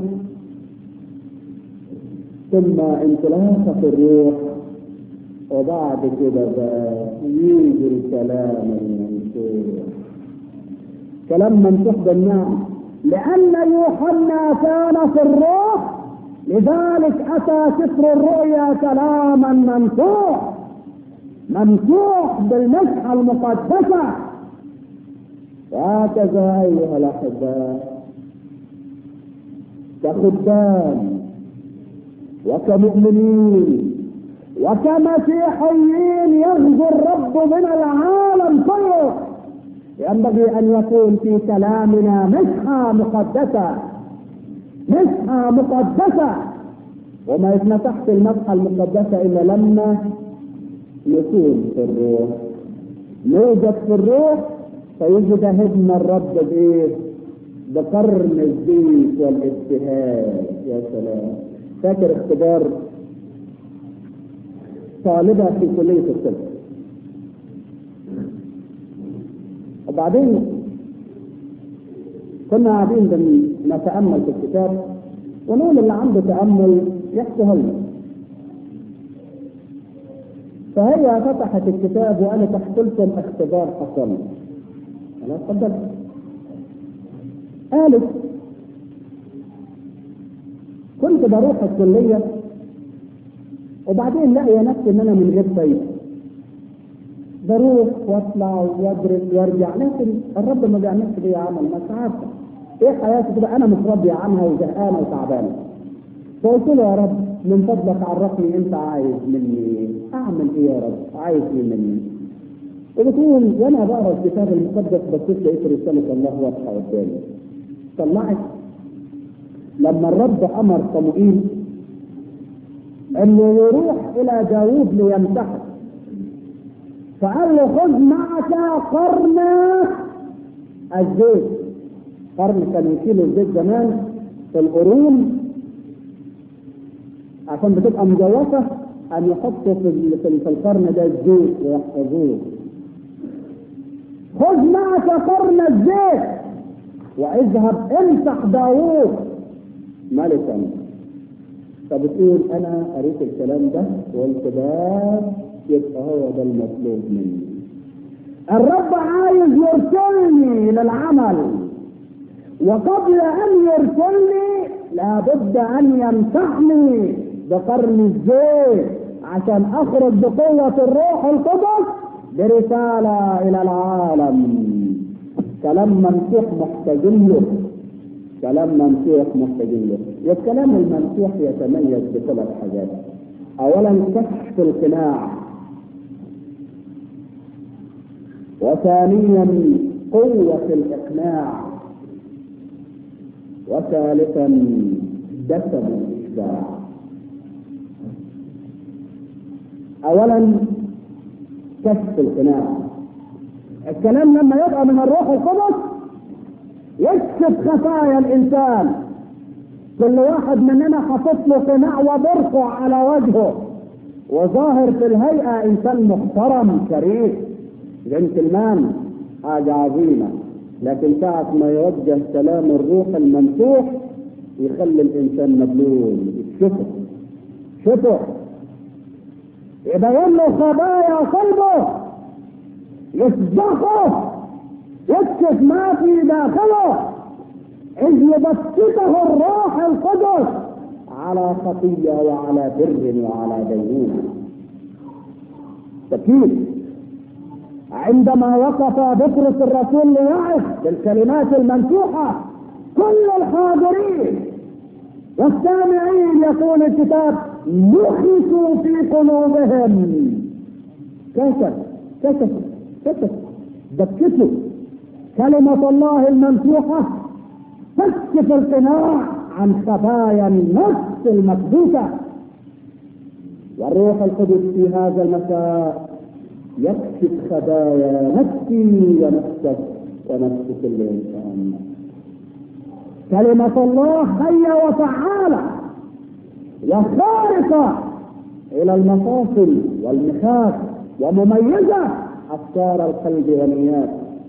ثم انطلاقة الروح وبعد كده بقى يجي الكلام المنصور كلام ممسوح بالنعم لأن يوحنا كان في الروح لذلك أتى سفر الرؤيا كلاما ممسوح ممسوح بالمسحة المقدسة وهكذا أيها الأحباء كخدام وكمؤمنين وكمسيحيين يغزو الرب من العالم كله ينبغي أن يكون في كلامنا مسحة مقدسة مسحة مقدسة وما يتمسحش المسحة المقدسة إلا لما نكون في الروح نوجد في الروح فيجتهدنا الرب بايه؟ بقرن الزيت والاجتهاد يا سلام فاكر اختبار طالبة في كلية الطب وبعدين كنا قاعدين بنتأمل في الكتاب ونقول اللي عنده تأمل يحكي لنا فهي فتحت الكتاب وقالت احكي لكم اختبار حصل انا اتفضل قالت كنت بروح الكلية وبعدين لاقي نفسي ان انا من غير فايدة بروح واطلع وادرس وارجع لكن الرب ما بيعملش بيا عمل مش عارفه ايه حياتي كده انا مش راضية عنها وزهقانة وتعبانة فقلت له يا رب من فضلك عرفني انت عايز مني اعمل ايه يا رب عايز ايه مني وبتقول وانا بقرا الكتاب المقدس بصيت لقيت رساله الله واضحه قدامي طلعت لما الرب امر صموئيل انه يروح الى داوود ليمتحن فقال له خذ معك قرن الزيت قرن كان يشيل الزيت زمان في القرون عشان بتبقى مجوفه ان يحطوا في في القرن ده الزيت ويحفظوه خذ معك قرن الزيت واذهب امسح داوود ملكا فبتقول انا قريت الكلام ده وقلت بس يبقى هو ده المطلوب مني الرب عايز يرسلني للعمل وقبل ان يرسلني لابد ان يمسحني بقرن الزيت عشان اخرج بقوة الروح القدس برسالة الى العالم كلام ممسوح محتاجين له كلام ممسوح محتاجين له والكلام الممسوح يتميز بثلاث حاجات اولا كشف القناع وثانيا قوة الإقناع وثالثا دسم الإشباع أولا كشف القناع الكلام لما يبقى من الروح القدس يكشف خفايا الإنسان كل واحد مننا حاطط له قناع وبرقع على وجهه وظاهر في الهيئة إنسان محترم شريف جنتلمان حاجة عظيمة لكن ساعة ما يوجه كلام الروح الممسوح يخلي الإنسان مبلول يكشفه شفه يبين له خبايا قلبه يسبقه يكشف ما في داخله إذ يبسطه الروح القدس على خطية وعلى بر وعلى دينونة تكيف عندما وقف بطرس الرسول ليعظ بالكلمات الممسوحة كل الحاضرين والسامعين يقول الكتاب نخسوا في قلوبهم كسر كسر كسر دكسوا كلمة الله الممسوحة تكشف القناع عن خفايا النفس المكبوتة والروح القدس في هذا المساء يكشف خبايا نفسي ونفسك ونفس كل انسان كلمة الله حية وفعالة وخارقة إلى المفاصل والمخاخ ومميزة أفكار القلب والنيات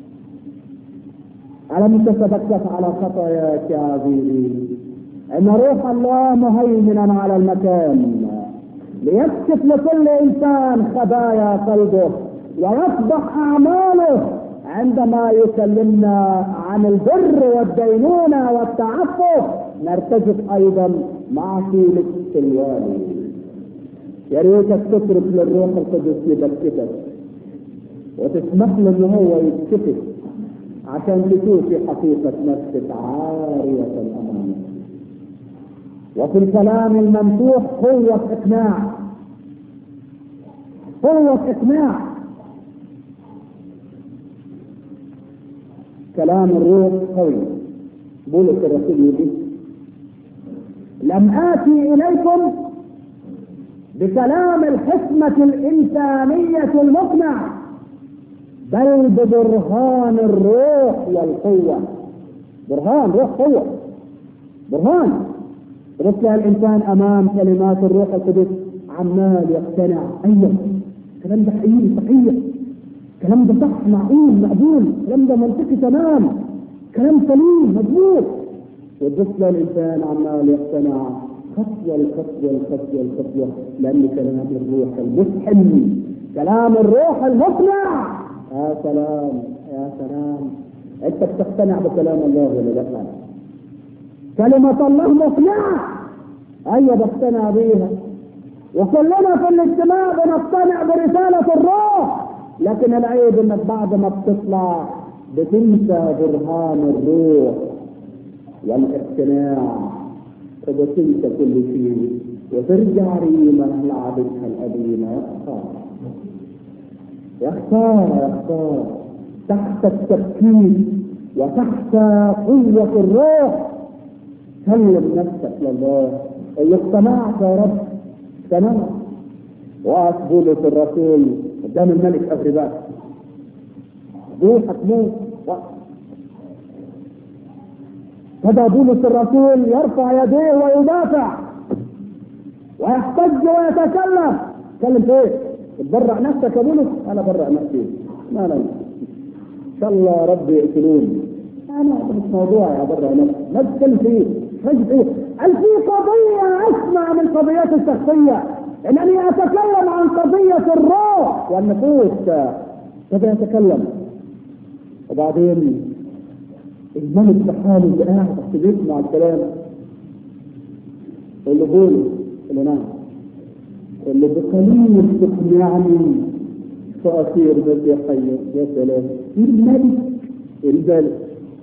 ألم تتبكت على خطاياك يا عزيزي إن روح الله مهيمنا على المكان ليكشف لكل إنسان خبايا قلبه ويفضح أعماله عندما يكلمنا عن البر والدينونة والتعفف نرتجف أيضا مع طيلة الوالي يا ريتك تترك للروح القدس يبكتك وتسمح له ان هو يتكتك عشان تشوفي حقيقة نفسك عارية أمامك وفي الكلام الممدوح قوة إقناع قوة إقناع كلام الروح قوي بولس الرسول يقول لم آتي إليكم بكلام الحكمة الإنسانية المقنع بل ببرهان الروح والقوة برهان روح قوة برهان رفع الإنسان أمام كلمات الروح القدس عمال يقتنع أيوه الكلام ده حقيقي صحيح الكلام ده صح معقول مقبول الكلام ده منطقي تمام كلام سليم مضبوط وتبص الإنسان عمال يقتنع خطوة الخطوة الخطوة الخطوة لأن كلام الروح المفحم كلام الروح المقنع يا سلام يا سلام أنت بتقتنع بكلام الله ولا لا؟ كلمة الله مقنعة أيوة بقتنع بيها وكلنا في الاجتماع بنقتنع برسالة الروح لكن العيب انك بعد ما بتطلع بتنسى برهان الروح والاقتناع وبتنسى كل شيء وترجع ريمة لعادتها القديمة يختار يختار تحت التفكير وتحت قوة الروح سلم نفسك لله اللي اقتنعت يا رب اقتنعت وقف بولس الرسول قدام الملك اغرباس روحك موت بدا بولس الرسول يرفع يديه ويدافع ويحتج ويتكلم تكلم في ايه؟ تبرع نفسك يا بولس انا برع نفسي ما انا ان شاء الله ربي يقتلوني انا مش موضوع يا برع نفسي ما تتكلم فيه رجل ايه؟ هل في قضية أسمع من قضيات الشخصية إنني أتكلم عن قضية الروح والنفوس كيف يتكلم وبعدين الملك بحاله اللي قاعد تحت بيسمع الكلام اللي بولس اللي نعم اللي بقليل تقنعني فأصير مسيحيا يا سلام الملك الملك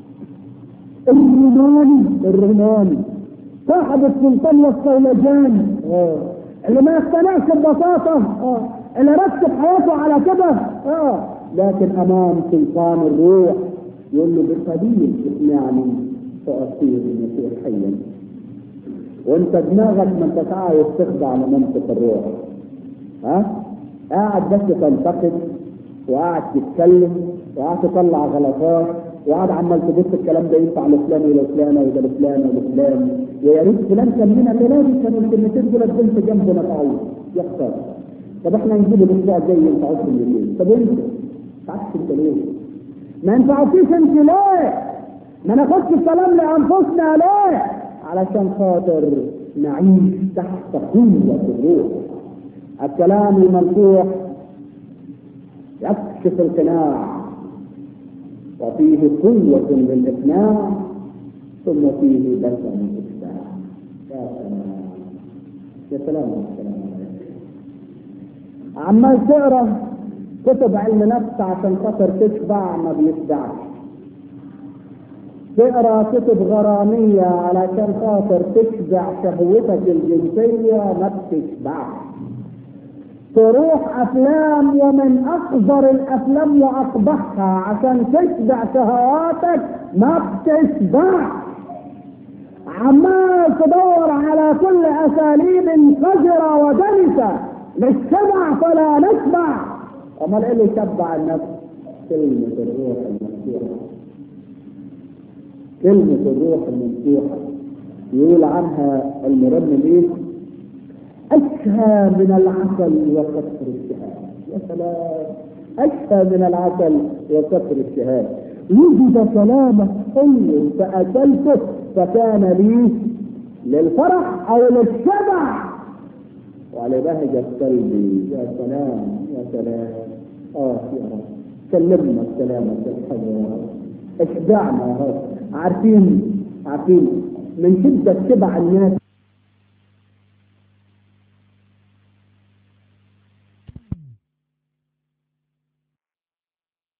الروماني الروماني صاحب السلطان والصولجان اه اللي ما يقتنعش ببساطة اه اللي رتب حياته على كده اه لكن امام سلطان الروح يقول له بقليل اقنعني فاصير مسيحيا وانت دماغك ما انت عايز تخضع لمنطق الروح ها قاعد بس تنتقد وقاعد تتكلم وقاعد تطلع غلطات وقاعد عمال تبص الكلام ده ينفع لفلان ولا فلانه ولا لفلان ولا فلان ويا ريت فلان كان لنا بلادي كانوا الكلمتين دول البنت جنبنا تعوض يخسر طب احنا نجيب الاسبوع الجاي ينفعوكم الاثنين طب انت تعرفش انت ليه؟ ما ينفعوكيش انت ليه؟ ما ناخدش الكلام لانفسنا ليه؟ علشان خاطر نعيش تحت قوة الروح الكلام الممسوح يكشف القناع وفيه قوة للإقناع ثم فيه دسم الإشباع يا سلام يا سلام يا سلام عمال تقرا كتب علم نفس عشان خاطر تشبع ما بيشبعش تقرا كتب غرامية علشان خاطر تشبع شهوتك الجنسية ما بتشبعش تروح افلام ومن اقذر الافلام واقبحها عشان تشبع شهواتك ما بتشبع عمال تدور على كل اساليب قذره ودنسه نشبع فلا نشبع امال ايه اللي يشبع النفس كلمه الروح المفتوحه كلمه الروح المفتوحه يقول عنها المرنم ايه اشهى من العسل وكثر الشهاد يا سلام اشهى من العسل وكثر الشهاد وجد سلامه حلو فاكلته فكان لي للفرح او للشبع وعلى بهجة قلبي يا سلام يا سلام اه يا رب كلمنا بسلامك الحب يا رب اشبعنا يا رب عارفين عارفين من شدة شبع الناس